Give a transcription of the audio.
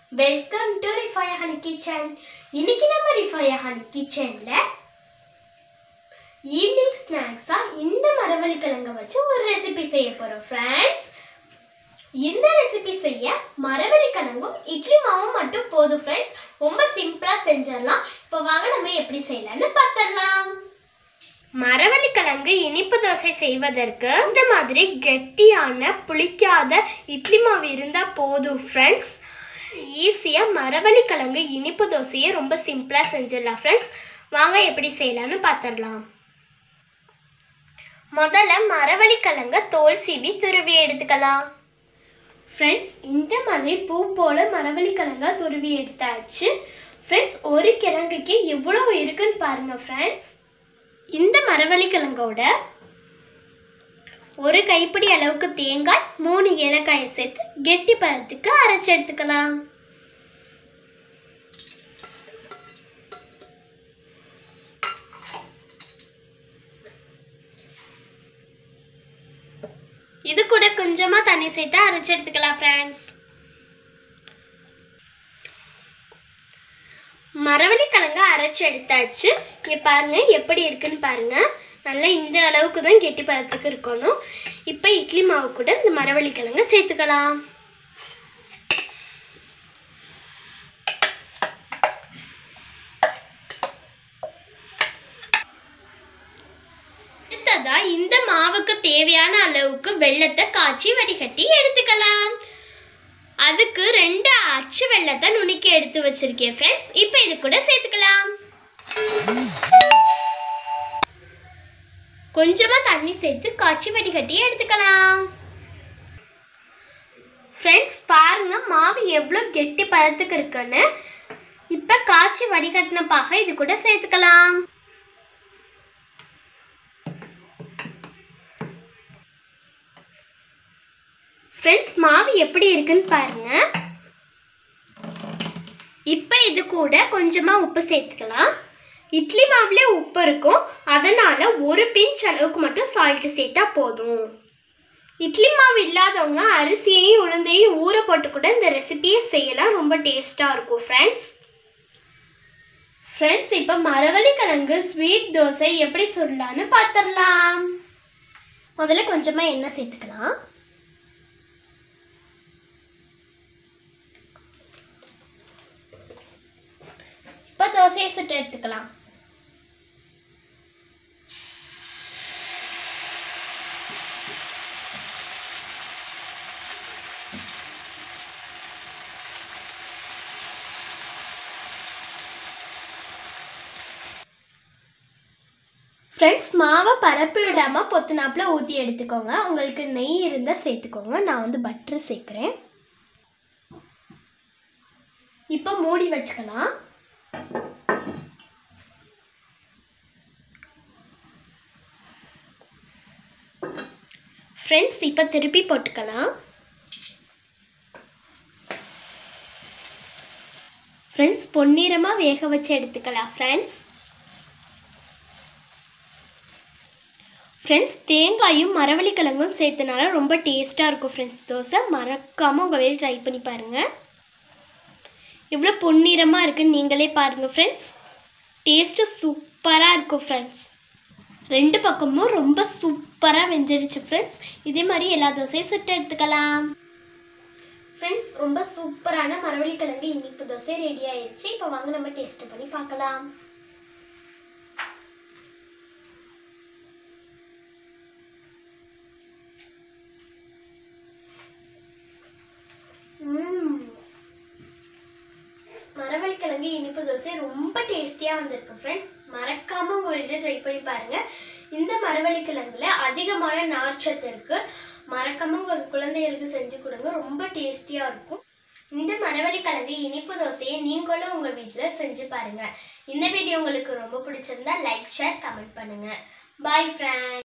welcome to Rifaya honey kitchen இன்னைக்கு நம்ம ரிஃபாயா honey கிச்சன்ல ஈவினிங் ஸ்நாக்ஸா இந்த மரவள்ளி கிழங்க வச்சு ஒரு ரெசிபி செய்ய போறோம் ஃப்ரெண்ட்ஸ் இந்த ரெசிபி செய்ய மரவள்ளி கிழங்கும் இட்லி மாவும் மட்டும் போதும் ஃப்ரெண்ட்ஸ் ரொம்ப சிம்பிளா செஞ்சிடலாம் இப்போ வாங்க நம்ம எப்படி செய்யலாம்னு பார்த்துடலாம் மரவள்ளி கிழங்கு இனிப்பு தோசை செய்வதற்கு இந்த மாதிரி கெட்டியான புளிக்காத இட்லி மாவு இருந்தால் போதும் ஃப்ரெண்ட்ஸ் ஈஸியாக மரவள்ளி கிழங்கு இனிப்பு தோசையை ரொம்ப சிம்பிளாக செஞ்சிடலாம் ஃப்ரெண்ட்ஸ் வாங்க எப்படி செய்யலாம்னு பார்த்துடலாம் முதல்ல மரவள்ளி கிழங்க தோல் சீவி துருவி எடுத்துக்கலாம் ஃப்ரெண்ட்ஸ் இந்த மாதிரி பூ போல மரவள்ளி கிழங்கா துருவி எடுத்தாச்சு ஃப்ரெண்ட்ஸ் ஒரு கிழங்குக்கு எவ்வளோ இருக்குன்னு பாருங்க ஃப்ரெண்ட்ஸ் இந்த மரவள்ளி கிழங்கோட ஒரு கைப்பிடி அளவுக்கு தேங்காய் மூணு ஏலக்காயை சேர்த்து கெட்டி பதத்துக்கு அரைச்சி எடுத்துக்கலாம் இது கூட கொஞ்சமாக தண்ணி சேர்த்து அரைச்சி எடுத்துக்கலாம் ஃப்ரெண்ட்ஸ் மரவள்ளி கிழங்க அரைச்சி எடுத்தாச்சு இங்கே பாருங்க எப்படி இருக்குன்னு பாருங்க நல்லா இந்த அளவுக்கு தான் கெட்டி பதத்துக்கு இருக்கணும் இப்போ இட்லி மாவு கூட இந்த மரவள்ளி கிழங்க சேர்த்துக்கலாம் அடுத்ததா இந்த மாவுக்கு தேவையான அளவுக்கு வெள்ளத்தை காய்ச்சி வடிகட்டி எடுத்துக்கலாம் அதுக்கு ரெண்டு அச்சு வெள்ளத்தை நுணுக்கி எடுத்து வச்சிருக்கேன் ஃப்ரெண்ட்ஸ் இப்போ இது கூட சேர்த்துக்கலாம் கொஞ்சமா தண்ணி சேர்த்து காய்ச்சி வடிகட்டி எடுத்துக்கலாம் ஃப்ரெண்ட்ஸ் பாருங்க மாவு எவ்வளோ கெட்டி பதத்துக்கு இருக்குன்னு இப்போ காய்ச்சி வடிகட்டின பாக இது கூட சேர்த்துக்கலாம் ஃப்ரெண்ட்ஸ் மாவு எப்படி இருக்குன்னு பாருங்க இப்போ இது கூட கொஞ்சமாக உப்பு சேர்த்துக்கலாம் இட்லி மாவுலேயே உப்பு இருக்கும் அதனால் ஒரு பிஞ்ச் அளவுக்கு மட்டும் சால்ட்டு சேர்த்தா போதும் இட்லி மாவு இல்லாதவங்க அரிசியையும் உளுந்தையும் ஊற போட்டு கூட இந்த ரெசிபியை செய்யலாம் ரொம்ப டேஸ்ட்டாக இருக்கும் ஃப்ரெண்ட்ஸ் ஃப்ரெண்ட்ஸ் இப்போ மரவள்ளி கிழங்கு ஸ்வீட் தோசை எப்படி சொல்லலான்னு பார்த்துடலாம் முதல்ல கொஞ்சமாக எண்ணெய் சேர்த்துக்கலாம் இப்போ தோசையை சுட்டு எடுத்துக்கலாம் ஃப்ரெண்ட்ஸ் மாவை பரப்பி விடாமல் பொத்துனாப்பில் ஊற்றி எடுத்துக்கோங்க உங்களுக்கு நெய் இருந்தால் சேர்த்துக்கோங்க நான் வந்து பட்டர் சேர்க்குறேன் இப்போ மூடி வச்சுக்கலாம் ஃப்ரெண்ட்ஸ் இப்போ திருப்பி போட்டுக்கலாம் ஃப்ரெண்ட்ஸ் பொன்னிறமாக வேக வச்சு எடுத்துக்கலாம் ஃப்ரெண்ட்ஸ் ஃப்ரெண்ட்ஸ் தேங்காயும் மரவள்ளி கிழங்கும் சேர்த்தனால ரொம்ப டேஸ்ட்டாக இருக்கும் ஃப்ரெண்ட்ஸ் தோசை மறக்காமல் உங்கள் வேலை ட்ரை பண்ணி பாருங்கள் எவ்வளோ பொன்னிறமாக இருக்குன்னு நீங்களே பாருங்கள் ஃப்ரெண்ட்ஸ் டேஸ்ட்டு சூப்பராக இருக்கும் ஃப்ரெண்ட்ஸ் ரெண்டு பக்கமும் ரொம்ப சூப்பராக வெந்துடுச்சு ஃப்ரெண்ட்ஸ் இதே மாதிரி எல்லா தோசையும் சுட்டு எடுத்துக்கலாம் ஃப்ரெண்ட்ஸ் ரொம்ப சூப்பரான மரவள்ளி கிழங்கு இனிப்பு தோசை ரெடி ஆயிடுச்சு இப்போ வாங்க நம்ம டேஸ்ட் பண்ணி பார்க்கலாம் ம் மரவள்ளி கிழங்கு இனிப்பு தோசை ரொம்ப டேஸ்டியாக வந்திருக்கு ஃப்ரெண்ட்ஸ் மறக்காமல் உங்கள் வீட்டில் ட்ரை பண்ணி பாருங்கள் இந்த மரவள்ளி கிழங்குல அதிகமான நார்ச்சத்து இருக்குது மறக்காமல் உங்கள் குழந்தைகளுக்கு செஞ்சு கொடுங்க ரொம்ப டேஸ்டியாக இருக்கும் இந்த மரவள்ளி கிழங்கு இனிப்பு தோசையை நீங்களும் உங்கள் வீட்டில் செஞ்சு பாருங்கள் இந்த வீடியோ உங்களுக்கு ரொம்ப பிடிச்சிருந்தா லைக் ஷேர் கமெண்ட் பண்ணுங்கள் பாய் ஃப்ரெண்ட்